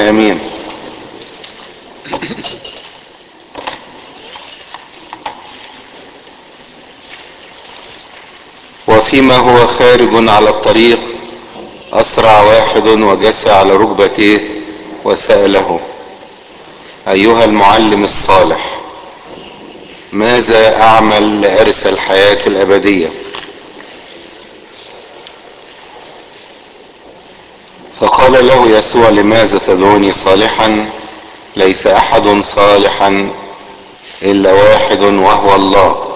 امين وفيما هو خارج على الطريق اسرع واحد وجسى على ركبتيه وساله ايها المعلم الصالح ماذا اعمل لارث الحياه الابديه فقال له يسوع لماذا تدعوني صالحا ليس احد صالحا الا واحد وهو الله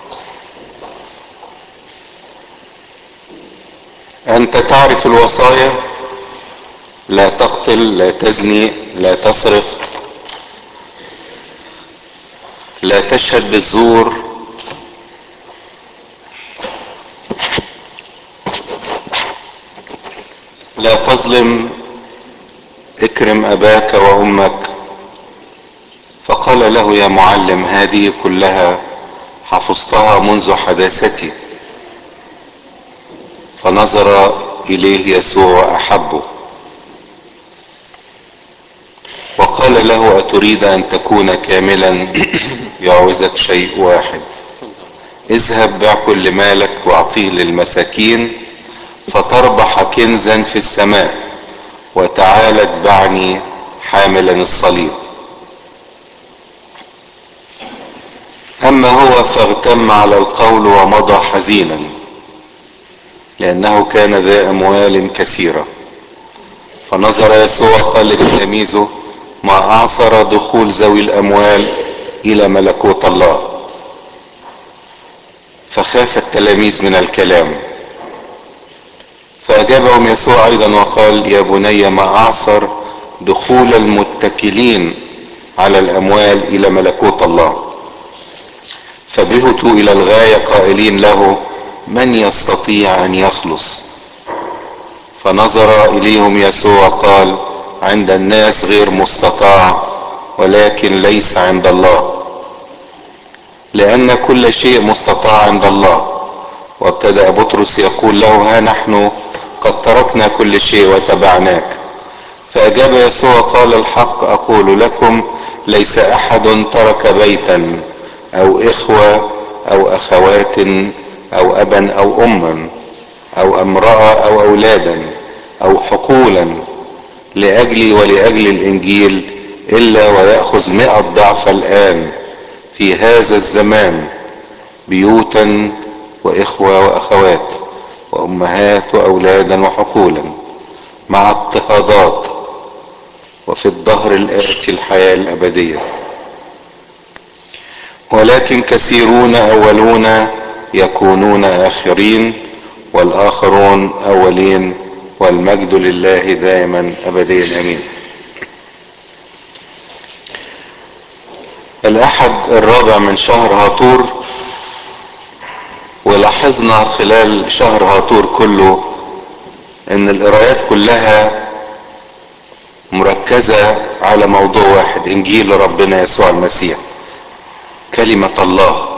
انت تعرف الوصايا لا تقتل لا تزني لا تسرق لا تشهد بالزور لا تظلم اكرم اباك وامك فقال له يا معلم هذه كلها حفظتها منذ حداثتي فنظر اليه يسوع واحبه وقال له اتريد ان تكون كاملا يعوزك شيء واحد اذهب بع كل مالك واعطيه للمساكين فتربح كنزا في السماء وتعال اتبعني حاملا الصليب اما هو فاغتم على القول ومضى حزينا لانه كان ذا اموال كثيره فنظر يسوع قال لتلاميذه ما اعصر دخول ذوي الاموال الى ملكوت الله فخاف التلاميذ من الكلام فاجابهم يسوع ايضا وقال يا بني ما اعصر دخول المتكلين على الاموال الى ملكوت الله فبهتوا الى الغايه قائلين له من يستطيع ان يخلص فنظر اليهم يسوع قال عند الناس غير مستطاع ولكن ليس عند الله لان كل شيء مستطاع عند الله وابتدا بطرس يقول له ها نحن قد تركنا كل شيء وتبعناك فاجاب يسوع قال الحق اقول لكم ليس احد ترك بيتا او اخوه او اخوات او ابا او اما او امراه او اولادا او حقولا لاجلي ولاجل الانجيل الا وياخذ مئة ضعف الان في هذا الزمان بيوتا واخوه واخوات وامهات واولادا وحقولا مع اضطهادات وفي الظهر الاتي الحياه الابديه ولكن كثيرون اولون يكونون اخرين والاخرون اولين والمجد لله دائما ابديا امين الاحد الرابع من شهر هاطور ولاحظنا خلال شهر هاطور كله ان القرايات كلها مركزة على موضوع واحد انجيل ربنا يسوع المسيح كلمة الله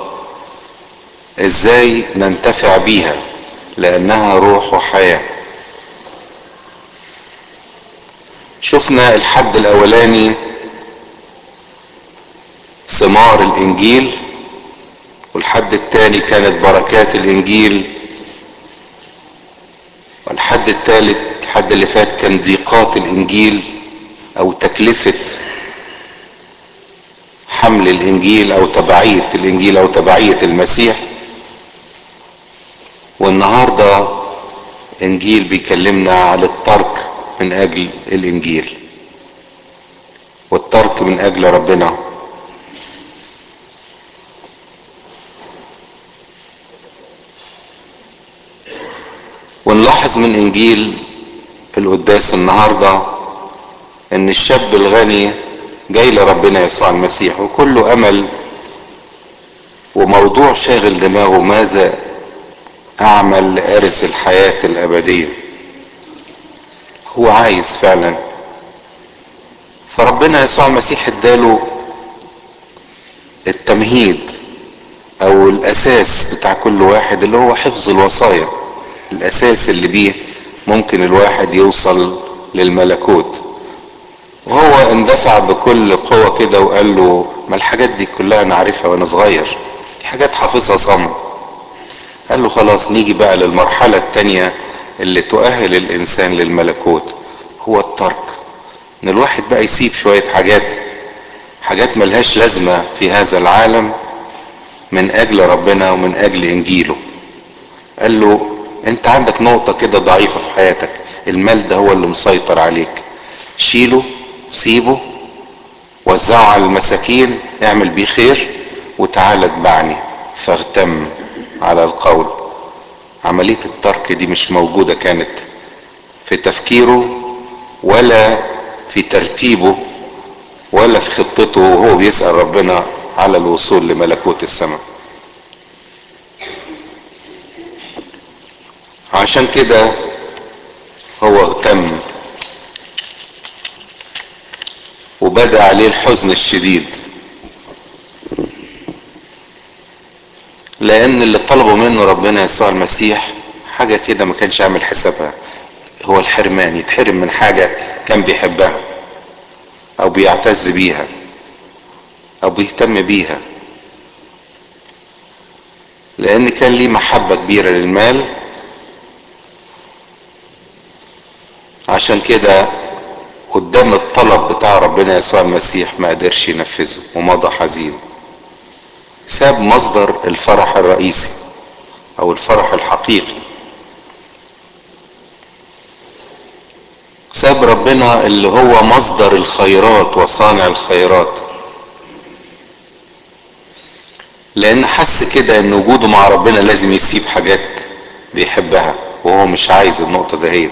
ازاي ننتفع بيها لانها روح وحياة شفنا الحد الاولاني ثمار الانجيل والحد الثاني كانت بركات الانجيل والحد الثالث الحد اللي فات كان ضيقات الانجيل او تكلفة حمل الانجيل او تبعية الانجيل او تبعية المسيح والنهاردة انجيل بيكلمنا على الترك من اجل الانجيل والترك من اجل ربنا ونلاحظ من انجيل القداس النهارده ان الشاب الغني جاي لربنا يسوع المسيح وكله امل وموضوع شاغل دماغه ماذا اعمل لارث الحياه الابديه هو عايز فعلا فربنا يسوع المسيح اداله التمهيد او الاساس بتاع كل واحد اللي هو حفظ الوصايا الاساس اللي بيه ممكن الواحد يوصل للملكوت وهو اندفع بكل قوة كده وقال له ما الحاجات دي كلها انا عارفها وانا صغير الحاجات حافظها صم قال له خلاص نيجي بقى للمرحلة التانية اللي تؤهل الانسان للملكوت هو الترك ان الواحد بقى يسيب شوية حاجات حاجات ملهاش لازمة في هذا العالم من اجل ربنا ومن اجل انجيله قال له انت عندك نقطة كده ضعيفة في حياتك المال ده هو اللي مسيطر عليك شيله سيبه وزعه على المساكين اعمل بيه خير وتعالى اتبعني فاغتم على القول عملية الترك دي مش موجودة كانت في تفكيره ولا في ترتيبه ولا في خطته وهو بيسأل ربنا على الوصول لملكوت السماء عشان كده هو اغتم وبدا عليه الحزن الشديد لان اللي طلبه منه ربنا يسوع المسيح حاجه كده ما كانش عامل حسابها هو الحرمان يتحرم من حاجه كان بيحبها او بيعتز بيها او بيهتم بيها لان كان ليه محبه كبيره للمال عشان كده قدام الطلب بتاع ربنا يسوع المسيح ما قدرش ينفذه ومضى حزين ساب مصدر الفرح الرئيسي او الفرح الحقيقي ساب ربنا اللي هو مصدر الخيرات وصانع الخيرات لان حس كده ان وجوده مع ربنا لازم يسيب حاجات بيحبها وهو مش عايز النقطة دهيت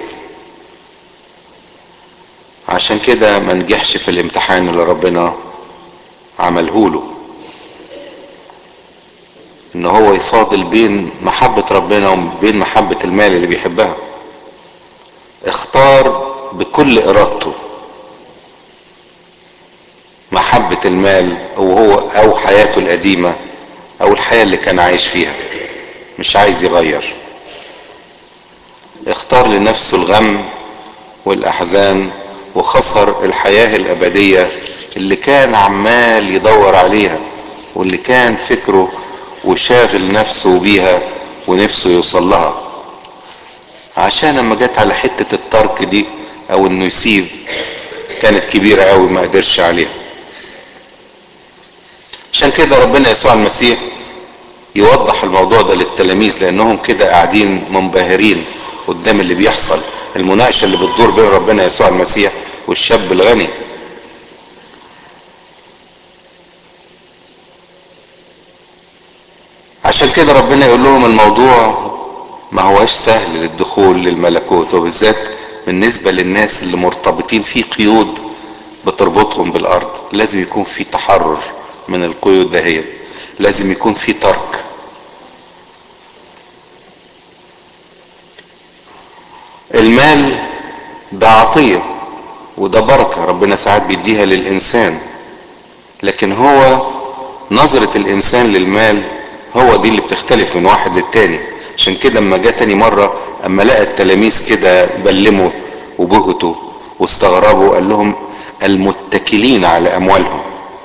عشان كده ما نجحش في الامتحان اللي ربنا عمله له ان هو يفاضل بين محبة ربنا وبين محبة المال اللي بيحبها اختار بكل ارادته محبة المال او هو او حياته القديمة او الحياة اللي كان عايش فيها مش عايز يغير اختار لنفسه الغم والاحزان وخسر الحياة الابدية اللي كان عمال يدور عليها واللي كان فكره وشاغل نفسه بيها ونفسه يوصل لها عشان لما جت على حتة الترك دي او انه يسيب كانت كبيرة قوي ما قدرش عليها عشان كده ربنا يسوع المسيح يوضح الموضوع ده للتلاميذ لانهم كده قاعدين منبهرين قدام اللي بيحصل المناقشة اللي بتدور بين ربنا يسوع المسيح والشاب الغني عشان كده ربنا يقول لهم الموضوع ما هواش سهل للدخول للملكوت وبالذات بالنسبة للناس اللي مرتبطين في قيود بتربطهم بالارض لازم يكون في تحرر من القيود دهيت لازم يكون في ترك المال ده عطية وده بركة ربنا ساعات بيديها للإنسان لكن هو نظرة الإنسان للمال هو دي اللي بتختلف من واحد للتاني عشان كده اما جه تاني مرة اما لقى التلاميذ كده بلموا وبهتوا واستغربوا قال لهم المتكلين على أموالهم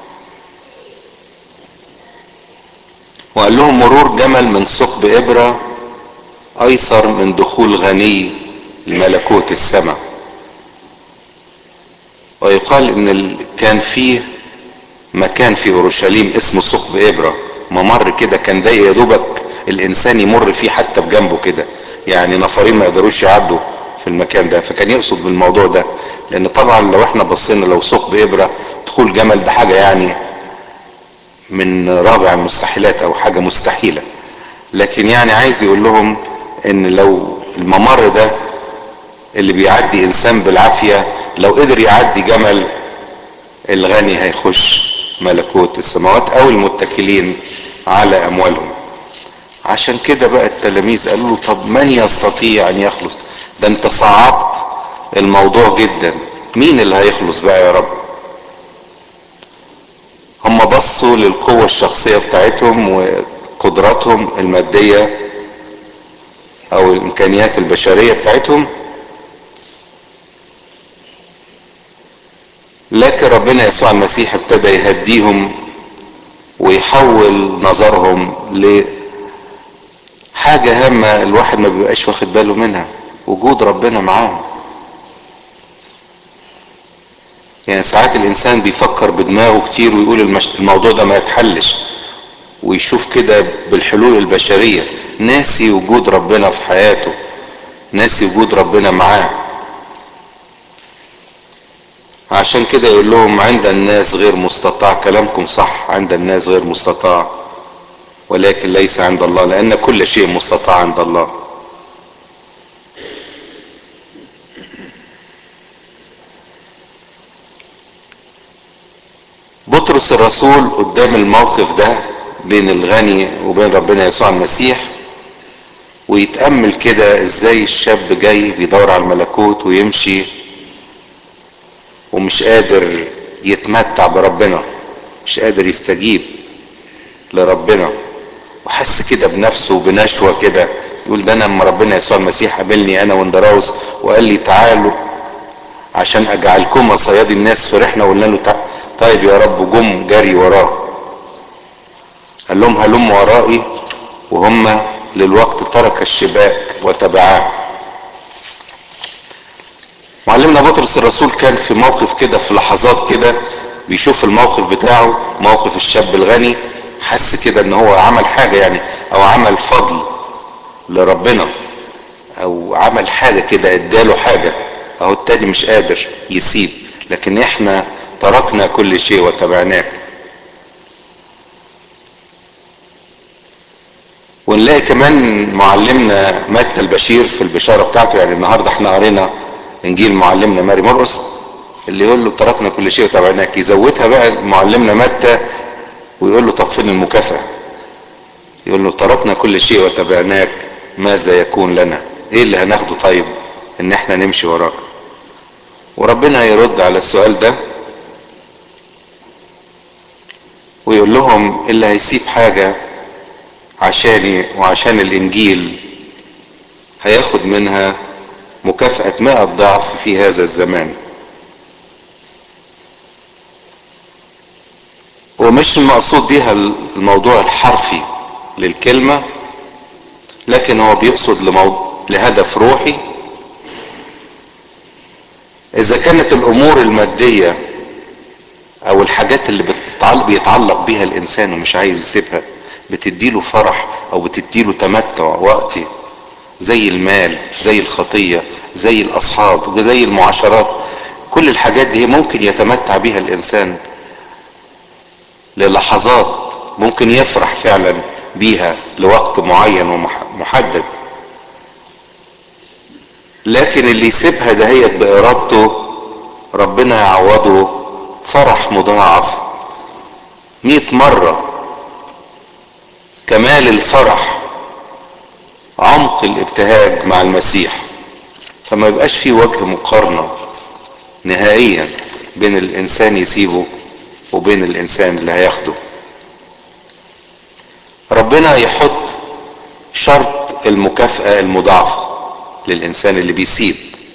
وقال لهم مرور جمل من ثقب إبرة أيسر من دخول غني لملكوت السماء ويقال ان كان فيه مكان في اورشليم اسمه ثقب ابره ممر كده كان ضيق يا دوبك الانسان يمر فيه حتى بجنبه كده يعني نفرين ما يقدروش يعدوا في المكان ده فكان يقصد بالموضوع ده لان طبعا لو احنا بصينا لو ثقب ابره دخول جمل ده حاجه يعني من رابع المستحيلات او حاجه مستحيله لكن يعني عايز يقول لهم ان لو الممر ده اللي بيعدي انسان بالعافيه لو قدر يعدي جمل الغني هيخش ملكوت السماوات او المتكلين على اموالهم عشان كده بقى التلاميذ قالوا له طب من يستطيع ان يخلص ده انت صعبت الموضوع جدا مين اللي هيخلص بقى يا رب هم بصوا للقوة الشخصية بتاعتهم وقدراتهم المادية او الامكانيات البشرية بتاعتهم لكن ربنا يسوع المسيح ابتدى يهديهم ويحول نظرهم لحاجة هامة الواحد ما بيبقاش واخد باله منها وجود ربنا معاهم يعني ساعات الانسان بيفكر بدماغه كتير ويقول المش... الموضوع ده ما يتحلش ويشوف كده بالحلول البشرية ناسي وجود ربنا في حياته ناسي وجود ربنا معاه عشان كده يقول لهم عند الناس غير مستطاع كلامكم صح عند الناس غير مستطاع ولكن ليس عند الله لان كل شيء مستطاع عند الله بطرس الرسول قدام الموقف ده بين الغني وبين ربنا يسوع المسيح ويتأمل كده ازاي الشاب جاي بيدور على الملكوت ويمشي ومش قادر يتمتع بربنا مش قادر يستجيب لربنا وحس كده بنفسه وبنشوة كده يقول ده انا لما ربنا يسوع المسيح قابلني انا واندراوس وقال لي تعالوا عشان اجعلكم صيادي الناس فرحنا وقلنا له تع... طيب يا رب جم جري وراه قال لهم هلم ورائي وهم للوقت ترك الشباك وتبعاه معلمنا بطرس الرسول كان في موقف كده في لحظات كده بيشوف الموقف بتاعه موقف الشاب الغني حس كده ان هو عمل حاجة يعني او عمل فضل لربنا او عمل حاجة كده اداله حاجة اهو التاني مش قادر يسيب لكن احنا تركنا كل شيء وتبعناك ونلاقي كمان معلمنا متى البشير في البشارة بتاعته يعني النهاردة احنا قرينا انجيل معلمنا ماري مرقس اللي يقول له تركنا كل شيء وتبعناك يزودها بقى معلمنا متى ويقول له طب فين المكافأة يقول له تركنا كل شيء وتبعناك ماذا يكون لنا ايه اللي هناخده طيب ان احنا نمشي وراك وربنا يرد على السؤال ده ويقول لهم اللي هيسيب حاجة عشاني وعشان الانجيل هياخد منها مكافأة مائة ضعف في هذا الزمان ومش المقصود بيها الموضوع الحرفي للكلمة لكن هو بيقصد لمو... لهدف روحي اذا كانت الامور المادية او الحاجات اللي بتتعلق بيتعلق بيها الانسان ومش عايز يسيبها بتديله فرح او بتديله تمتع وقتي زي المال زي الخطية زي الاصحاب زي المعاشرات كل الحاجات دي ممكن يتمتع بيها الانسان للحظات ممكن يفرح فعلا بيها لوقت معين ومحدد لكن اللي يسيبها دهيت بارادته ربنا يعوضه فرح مضاعف مئة مرة كمال الفرح عمق الابتهاج مع المسيح فما يبقاش في وجه مقارنة نهائيا بين الانسان يسيبه وبين الانسان اللي هياخده ربنا يحط شرط المكافأة المضاعفة للانسان اللي بيسيب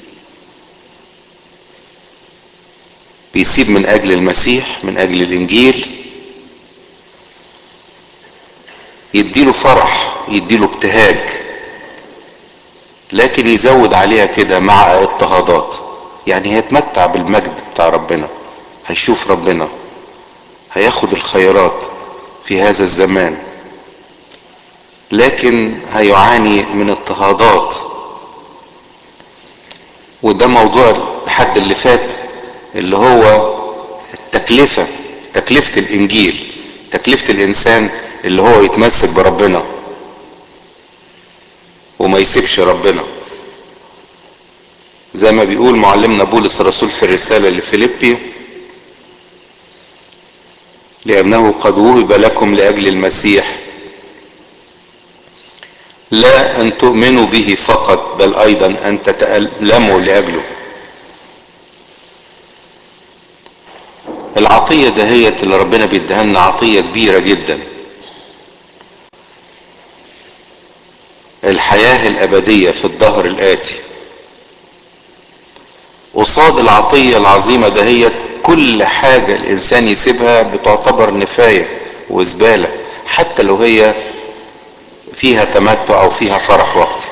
بيسيب من اجل المسيح من اجل الانجيل يديله فرح يديله ابتهاج لكن يزود عليها كده مع اضطهادات يعني هيتمتع بالمجد بتاع ربنا هيشوف ربنا هياخد الخيرات في هذا الزمان لكن هيعاني من اضطهادات وده موضوع الحد اللي فات اللي هو التكلفة تكلفة الانجيل تكلفة الانسان اللي هو يتمسك بربنا وما يسيبش ربنا زي ما بيقول معلمنا بولس الرسول في الرسالة لفيليبي لأنه قد وهب لكم لأجل المسيح لا أن تؤمنوا به فقط بل أيضا أن تتألموا لأجله العطية دهيت اللي ربنا بيديها لنا عطية كبيرة جدا الحياة الأبدية في الظهر الآتي قصاد العطية العظيمة دهيت كل حاجة الانسان يسيبها بتعتبر نفاية وزبالة حتى لو هي فيها تمتع او فيها فرح وقتي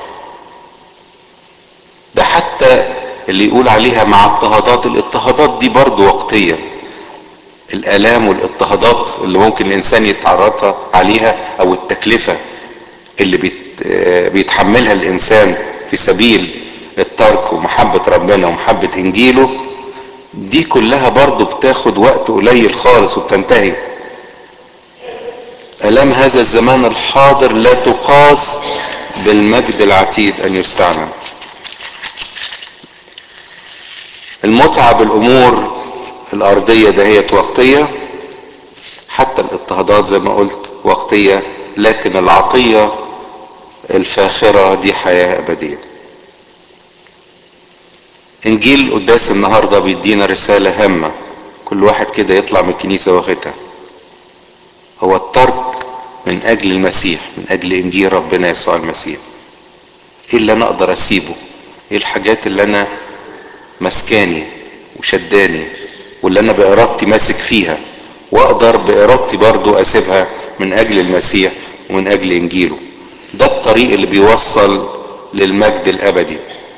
ده حتى اللي يقول عليها مع اضطهادات الاضطهادات دي برضو وقتية الالام والاضطهادات اللي ممكن الانسان يتعرضها عليها او التكلفة اللي بيت بيتحملها الانسان في سبيل الترك ومحبة ربنا ومحبة انجيله دي كلها برضو بتاخد وقت قليل خالص وبتنتهي الام هذا الزمان الحاضر لا تقاس بالمجد العتيد ان يستعلم المتعة بالامور الارضية دهيت وقتية حتى الاضطهادات زي ما قلت وقتية لكن العطية الفاخرة دي حياة ابدية انجيل قداس النهاردة بيدينا رسالة هامة كل واحد كده يطلع من الكنيسة واخدها هو الترك من اجل المسيح من اجل انجيل ربنا يسوع المسيح ايه اللي انا اقدر اسيبه ايه الحاجات اللي انا مسكاني وشداني واللي انا بارادتي ماسك فيها واقدر بارادتي برضو اسيبها من اجل المسيح ومن اجل انجيله ده الطريق اللي بيوصل للمجد الابدي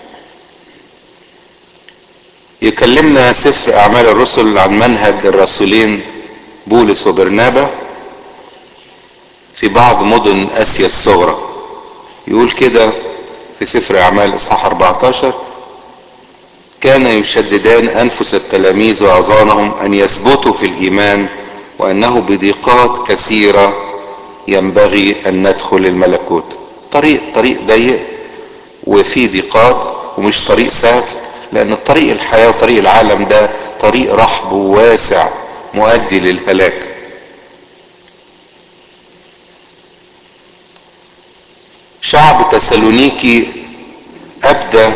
يكلمنا سفر اعمال الرسل عن منهج الرسولين بولس وبرنابا في بعض مدن اسيا الصغرى يقول كده في سفر اعمال اصحاح 14 كان يشددان انفس التلاميذ واعظانهم ان يثبتوا في الايمان وانه بضيقات كثيره ينبغي ان ندخل الملكوت طريق طريق ضيق وفي ضيقات ومش طريق سهل لان طريق الحياه وطريق العالم ده طريق رحب وواسع مؤدي للهلاك شعب تسالونيكي ابدى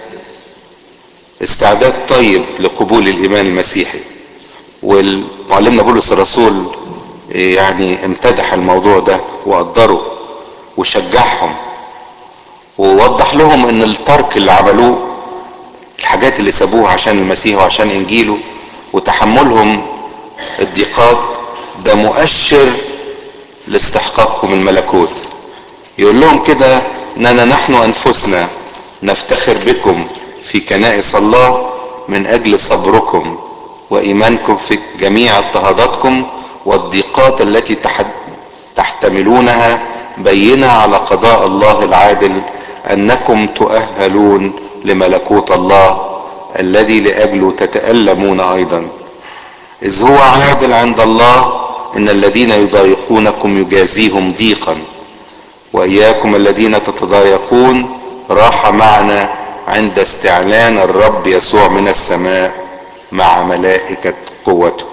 استعداد طيب لقبول الايمان المسيحي والمعلمنا بولس الرسول يعني امتدح الموضوع ده وقدره وشجعهم ووضح لهم ان الترك اللي عملوه الحاجات اللي سابوها عشان المسيح وعشان انجيله وتحملهم الضيقات ده مؤشر لاستحقاقهم الملكوت يقول لهم كده اننا نحن انفسنا نفتخر بكم في كنائس الله من اجل صبركم وايمانكم في جميع اضطهاداتكم والضيقات التي تحتملونها بينة على قضاء الله العادل انكم تؤهلون لملكوت الله الذي لاجله تتألمون ايضا اذ هو عادل عند الله ان الذين يضايقونكم يجازيهم ضيقا واياكم الذين تتضايقون راح معنا عند استعلان الرب يسوع من السماء مع ملائكة قوته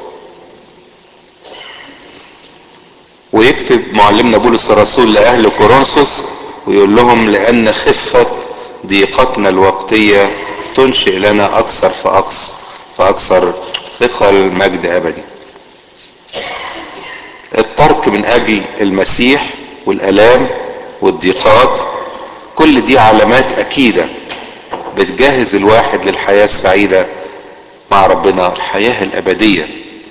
ويكتب معلمنا بولس الرسول لأهل كورنثوس ويقول لهم لأن خفة ضيقتنا الوقتية تنشئ لنا أكثر فأكثر فأكثر ثقل مجد أبدي الترك من أجل المسيح والآلام والضيقات كل دي علامات أكيدة بتجهز الواحد للحياة السعيدة مع ربنا الحياة الأبدية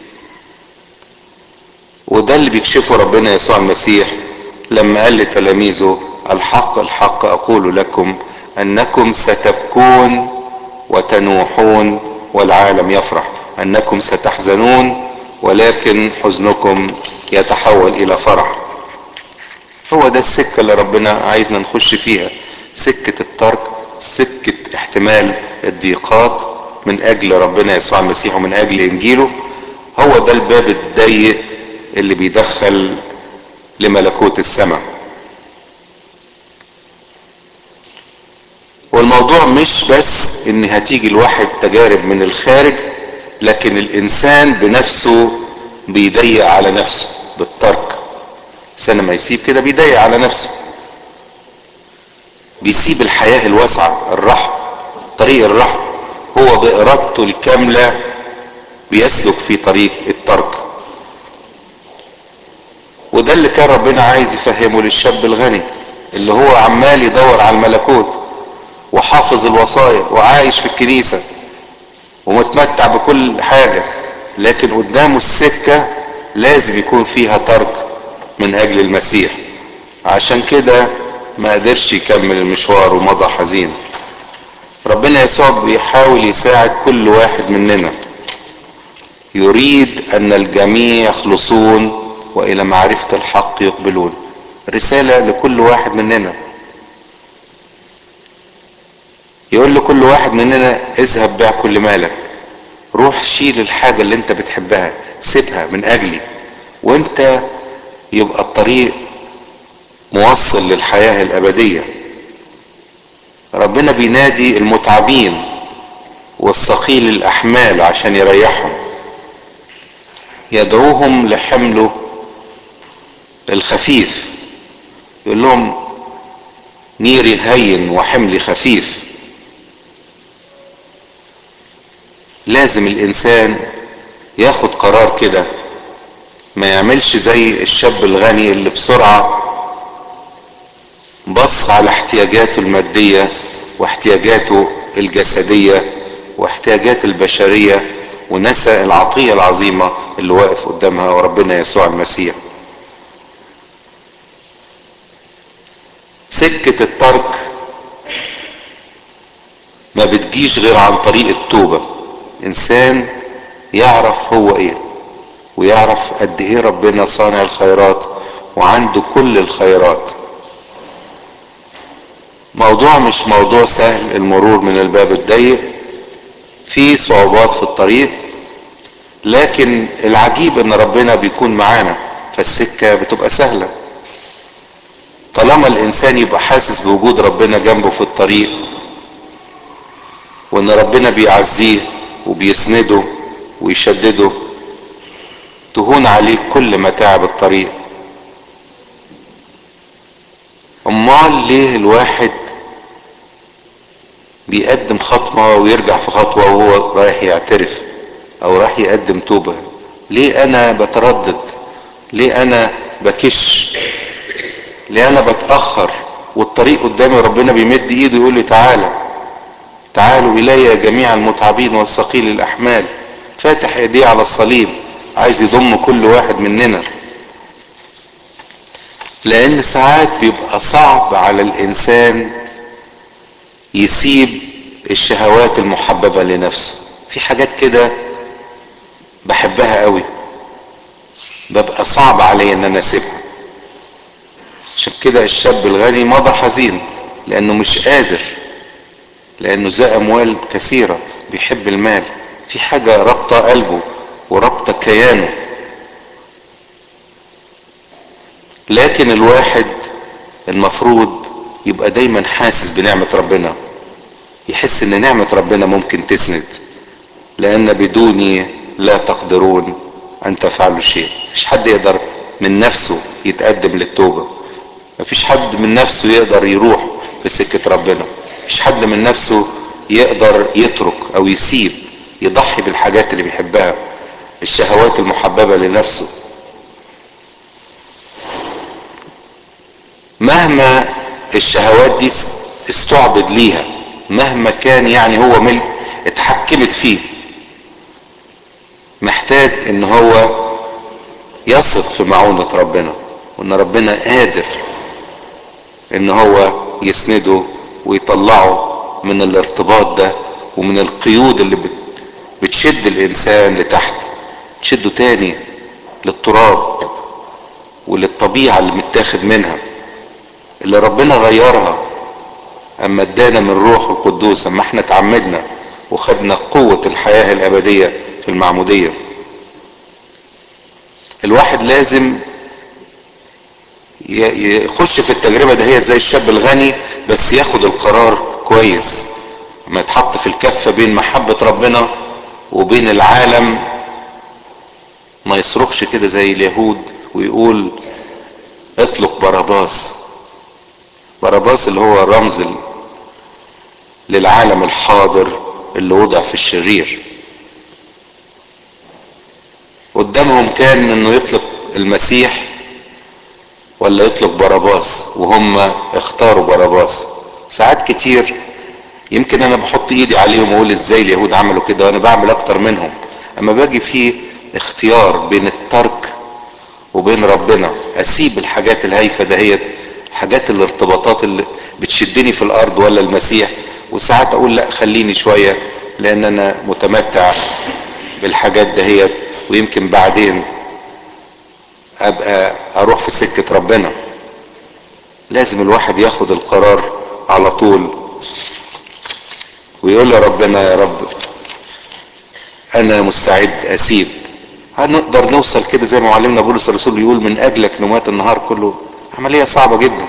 وده اللي بيكشفه ربنا يسوع المسيح لما قال لتلاميذه الحق الحق أقول لكم أنكم ستبكون وتنوحون والعالم يفرح أنكم ستحزنون ولكن حزنكم يتحول إلى فرح هو ده السكة اللي ربنا عايزنا نخش فيها سكة الترك سكة احتمال الضيقات من اجل ربنا يسوع المسيح ومن اجل انجيله هو ده الباب الضيق اللي بيدخل لملكوت السماء والموضوع مش بس ان هتيجي الواحد تجارب من الخارج لكن الانسان بنفسه بيضيق على نفسه بالترك سنة ما يسيب كده بيضيق على نفسه بيسيب الحياة الواسعة الرحم طريق الرحم هو بإرادته الكاملة بيسلك في طريق الترك وده اللي كان ربنا عايز يفهمه للشاب الغني اللي هو عمال يدور على الملكوت وحافظ الوصايا وعايش في الكنيسة ومتمتع بكل حاجة لكن قدامه السكة لازم يكون فيها ترك من اجل المسيح عشان كده ما قدرش يكمل المشوار ومضى حزين ربنا يسوع بيحاول يساعد كل واحد مننا يريد ان الجميع يخلصون والى معرفة الحق يقبلون رسالة لكل واحد مننا يقول لكل واحد مننا اذهب بيع كل مالك روح شيل الحاجة اللي انت بتحبها سيبها من اجلي وانت يبقى الطريق موصل للحياة الابدية ربنا بينادي المتعبين والثقيل الاحمال عشان يريحهم يدعوهم لحمله الخفيف يقول لهم نيري هين وحملي خفيف لازم الانسان ياخد قرار كده ما يعملش زي الشاب الغني اللي بسرعة بص على احتياجاته المادية واحتياجاته الجسدية واحتياجات البشرية ونسى العطية العظيمة اللي واقف قدامها وربنا يسوع المسيح سكة الترك ما بتجيش غير عن طريق التوبة انسان يعرف هو ايه ويعرف قد ايه ربنا صانع الخيرات وعنده كل الخيرات موضوع مش موضوع سهل المرور من الباب الضيق في صعوبات في الطريق لكن العجيب ان ربنا بيكون معانا فالسكة بتبقى سهلة طالما الانسان يبقى حاسس بوجود ربنا جنبه في الطريق وان ربنا بيعزيه وبيسنده ويشدده تهون عليك كل متاعب الطريق امال ليه الواحد بيقدم خطوة ويرجع في خطوة وهو رايح يعترف او رايح يقدم توبة ليه انا بتردد ليه انا بكش ليه انا بتأخر والطريق قدامي ربنا بيمد ايده يقول لي تعالى تعالوا الي جميع المتعبين والثقيل الاحمال فاتح ايديه على الصليب عايز يضم كل واحد مننا لان ساعات بيبقى صعب على الانسان يسيب الشهوات المحببة لنفسه في حاجات كده بحبها قوي ببقى صعب علي ان انا اسيبها عشان كده الشاب الغني مضى حزين لانه مش قادر لانه ذا اموال كثيرة بيحب المال في حاجة رابطة قلبه ورابطة كيانه لكن الواحد المفروض يبقى دايما حاسس بنعمة ربنا يحس ان نعمة ربنا ممكن تسند لان بدوني لا تقدرون ان تفعلوا شيء مفيش حد يقدر من نفسه يتقدم للتوبة مفيش حد من نفسه يقدر يروح في سكة ربنا مفيش حد من نفسه يقدر يترك او يسيب يضحي بالحاجات اللي بيحبها الشهوات المحببة لنفسه مهما الشهوات دي استعبد ليها مهما كان يعني هو ملك اتحكمت فيه محتاج ان هو يثق في معونة ربنا وان ربنا قادر ان هو يسنده ويطلعه من الارتباط ده ومن القيود اللي بتشد الانسان لتحت تشده تاني للتراب وللطبيعة اللي متاخد منها اللي ربنا غيرها اما ادانا من روح القدوس اما احنا اتعمدنا وخدنا قوة الحياة الابدية في المعمودية الواحد لازم يخش في التجربة ده هي زي الشاب الغني بس ياخد القرار كويس ما يتحط في الكفة بين محبة ربنا وبين العالم ما يصرخش كده زي اليهود ويقول اطلق باراباس باراباس اللي هو رمز للعالم الحاضر اللي وضع في الشرير قدامهم كان انه يطلق المسيح ولا يطلق باراباس وهم اختاروا باراباس ساعات كتير يمكن انا بحط ايدي عليهم واقول ازاي اليهود عملوا كده وانا بعمل اكتر منهم اما باجي في اختيار بين الترك وبين ربنا اسيب الحاجات الهايفه دهيت حاجات الارتباطات اللي بتشدني في الارض ولا المسيح وساعات اقول لا خليني شويه لان انا متمتع بالحاجات دهيت ويمكن بعدين ابقى اروح في سكه ربنا لازم الواحد ياخد القرار على طول ويقول لربنا يا رب انا مستعد اسيب هنقدر نوصل كده زي ما معلمنا بولس الرسول بيقول من اجلك نمات النهار كله عمليه صعبه جدا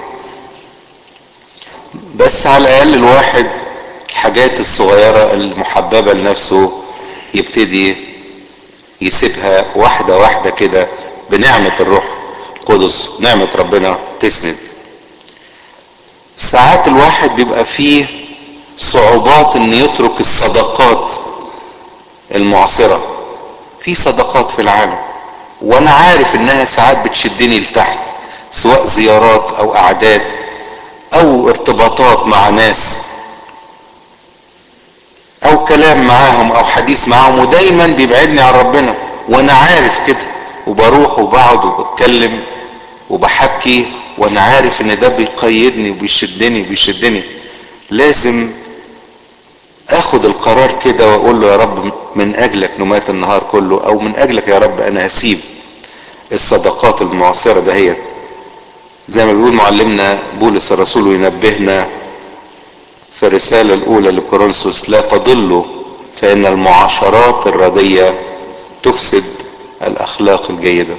بس على الاقل الواحد الحاجات الصغيره المحببه لنفسه يبتدي يسيبها واحده واحده كده بنعمه الروح القدس نعمه ربنا تسند ساعات الواحد بيبقى فيه صعوبات ان يترك الصداقات المعصره في صداقات في العالم وانا عارف انها ساعات بتشدني لتحت سواء زيارات او اعداد او ارتباطات مع ناس او كلام معاهم او حديث معاهم ودايما بيبعدني عن ربنا وانا عارف كده وبروح وبقعد وبتكلم وبحكي وانا عارف ان ده بيقيدني وبيشدني وبيشدني لازم اخد القرار كده واقول له يا رب من اجلك نمات النهار كله او من اجلك يا رب انا هسيب الصداقات المعاصرة دهيت زي ما بيقول معلمنا بولس الرسول وينبهنا في الرسالة الأولى لكورنثوس لا تضلوا فإن المعاشرات الردية تفسد الأخلاق الجيدة.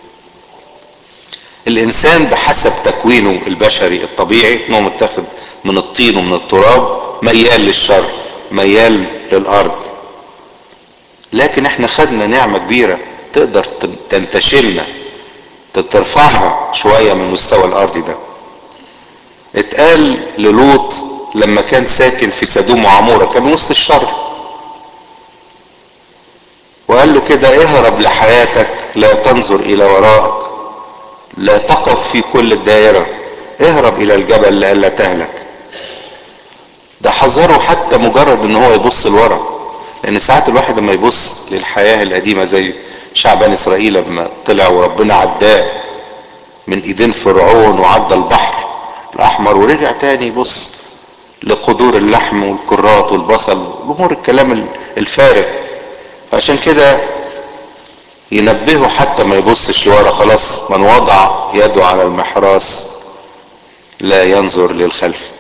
الإنسان بحسب تكوينه البشري الطبيعي إنه متاخد من الطين ومن التراب ميال للشر ميال للأرض. لكن إحنا خدنا نعمة كبيرة تقدر تنتشلنا ترفعنا شوية من المستوى الأرضي ده. اتقال للوط لما كان ساكن في سدوم وعمورة كان وسط الشر وقال له كده اهرب لحياتك لا تنظر الى وراءك لا تقف في كل الدائرة اهرب الى الجبل لئلا تهلك ده حذره حتى مجرد ان هو يبص لورا لان ساعات الواحد لما يبص للحياة القديمة زي شعب بني اسرائيل لما طلع وربنا عداه من ايدين فرعون وعدى البحر الاحمر ورجع تاني يبص لقدور اللحم والكرات والبصل الامور الكلام الفارغ عشان كده ينبهه حتى ما يبصش لورا خلاص من وضع يده على المحراس لا ينظر للخلف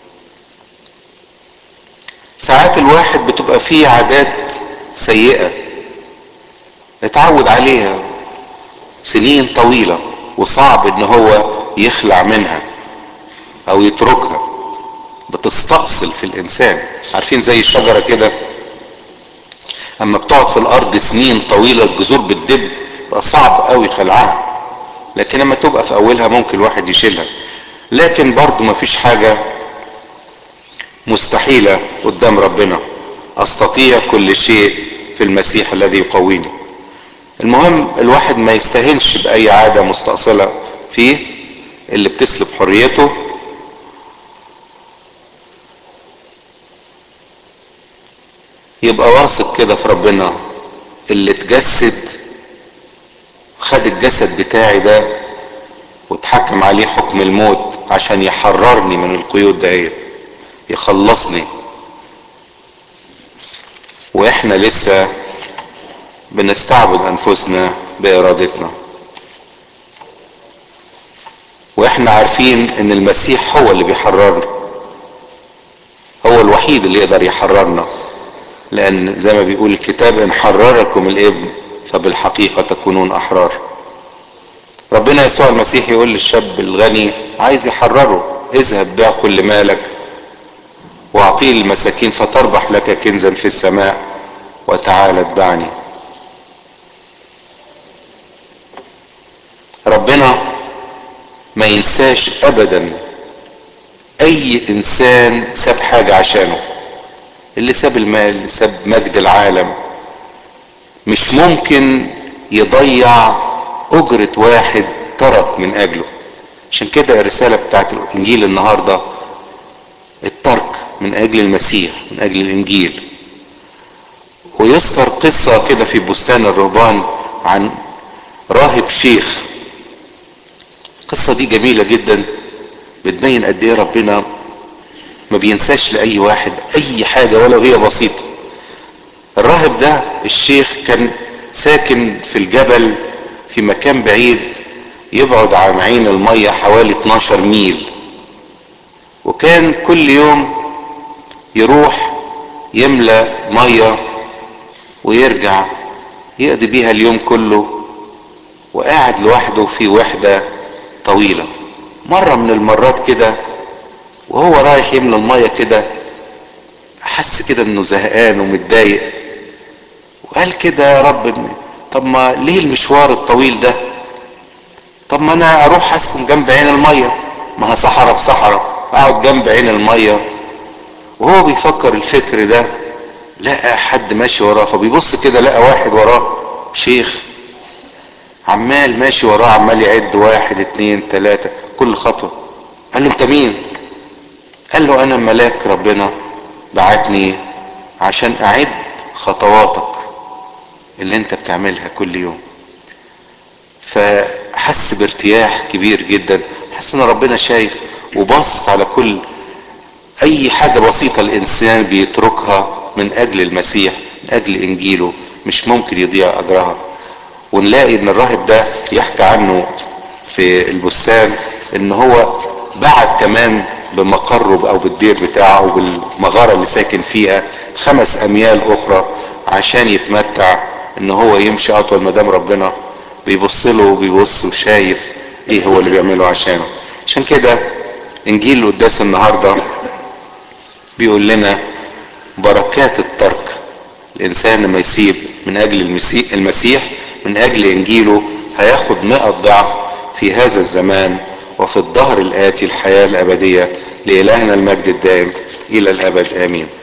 ساعات الواحد بتبقى فيه عادات سيئة اتعود عليها سنين طويلة وصعب ان هو يخلع منها او يتركها بتستأصل في الانسان عارفين زي الشجرة كده اما بتقعد في الارض سنين طويلة الجذور بتدب بقى صعب قوي خلعها لكن لما تبقى في اولها ممكن الواحد يشيلها لكن برضو مفيش حاجة مستحيلة قدام ربنا استطيع كل شيء في المسيح الذي يقويني المهم الواحد ما يستهنش باي عادة مستأصلة فيه اللي بتسلب حريته يبقى واثق كده في ربنا اللي اتجسد خد الجسد بتاعي ده واتحكم عليه حكم الموت عشان يحررني من القيود دهيت يخلصني واحنا لسه بنستعبد انفسنا بارادتنا واحنا عارفين ان المسيح هو اللي بيحررنا هو الوحيد اللي يقدر يحررنا لان زي ما بيقول الكتاب ان حرركم الابن فبالحقيقة تكونون احرار ربنا يسوع المسيح يقول للشاب الغني عايز يحرره اذهب بيع كل مالك واعطيه للمساكين فتربح لك كنزا في السماء وتعال اتبعني ربنا ما ينساش ابدا اي انسان ساب حاجة عشانه اللي ساب المال اللي ساب مجد العالم مش ممكن يضيع اجرة واحد ترك من اجله عشان كده الرسالة بتاعت الانجيل النهاردة الترك من اجل المسيح من اجل الانجيل ويذكر قصة كده في بستان الرهبان عن راهب شيخ القصة دي جميلة جدا بتبين قد ايه ربنا ما بينساش لأي واحد أي حاجة ولو هي بسيطة الراهب ده الشيخ كان ساكن في الجبل في مكان بعيد يبعد عن عين المية حوالي 12 ميل وكان كل يوم يروح يملى مية ويرجع يقضي بيها اليوم كله وقاعد لوحده في وحدة طويلة مرة من المرات كده وهو رايح يملى المية كده حس كده انه زهقان ومتضايق وقال كده يا رب طب ما ليه المشوار الطويل ده طب ما انا اروح اسكن جنب عين المية ما صحراء بصحراء اقعد جنب عين المية وهو بيفكر الفكر ده لقى حد ماشي وراه فبيبص كده لقى واحد وراه شيخ عمال ماشي وراه عمال يعد واحد اتنين تلاتة كل خطوة قال له انت مين قال له انا ملاك ربنا بعتني عشان اعد خطواتك اللي انت بتعملها كل يوم فحس بارتياح كبير جدا حس ان ربنا شايف وباصص على كل اي حاجة بسيطة الانسان بيتركها من اجل المسيح من اجل انجيله مش ممكن يضيع اجرها ونلاقي ان الراهب ده يحكى عنه في البستان ان هو بعد كمان بمقره او بالدير بتاعه او بالمغارة اللي ساكن فيها خمس اميال اخرى عشان يتمتع ان هو يمشي اطول مدام ربنا بيبص له وبيبص وشايف ايه هو اللي بيعمله عشانه عشان كده انجيل القداس النهارده بيقول لنا بركات الترك الانسان لما يسيب من اجل المسيح, المسيح من اجل انجيله هياخد مئة ضعف في هذا الزمان وفي الظهر الاتي الحياة الابدية لالهنا المجد الدائم الى الابد امين